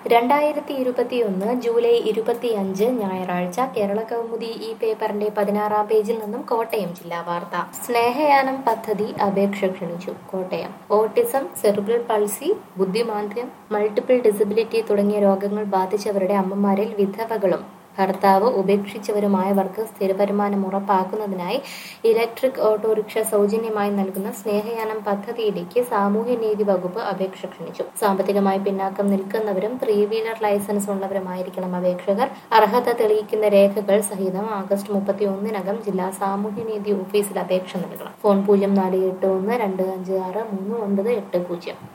രണ്ടായിരത്തി ഇരുപത്തിയൊന്ന് ജൂലൈ ഇരുപത്തിയഞ്ച് ഞായറാഴ്ച കേരള കൗമുദി ഈ പേപ്പറിന്റെ പതിനാറാം പേജിൽ നിന്നും കോട്ടയം ജില്ലാ വാർത്ത സ്നേഹയാനം പദ്ധതി അപേക്ഷ ക്ഷണിച്ചു കോട്ടയം ഓട്ടിസം സെറിബ്രൽ പൾസി ബുദ്ധിമാന്ദ്യം മൾട്ടിപ്പിൾ ഡിസബിലിറ്റി തുടങ്ങിയ രോഗങ്ങൾ ബാധിച്ചവരുടെ അമ്മമാരിൽ വിധവകളും ഭർത്താവ് ഉപേക്ഷിച്ചവരുമായവർക്ക് സ്ഥിരവരുമാനം ഉറപ്പാക്കുന്നതിനായി ഇലക്ട്രിക് ഓട്ടോറിക്ഷ സൗജന്യമായി നൽകുന്ന സ്നേഹയാനം പദ്ധതിയിലേക്ക് സാമൂഹ്യനീതി വകുപ്പ് അപേക്ഷ ക്ഷണിച്ചു സാമ്പത്തികമായി പിന്നാക്കം നിൽക്കുന്നവരും ത്രീ വീലർ ലൈസൻസ് ഉള്ളവരുമായിരിക്കണം അപേക്ഷകർ അർഹത തെളിയിക്കുന്ന രേഖകൾ സഹിതം ആഗസ്റ്റ് മുപ്പത്തി ഒന്നിനകം ജില്ലാ സാമൂഹ്യനീതി ഓഫീസിൽ അപേക്ഷ നൽകണം ഫോൺ പൂജ്യം നാല് എട്ട് ഒന്ന് രണ്ട് അഞ്ച് ആറ് മൂന്ന് ഒൻപത് എട്ട് പൂജ്യം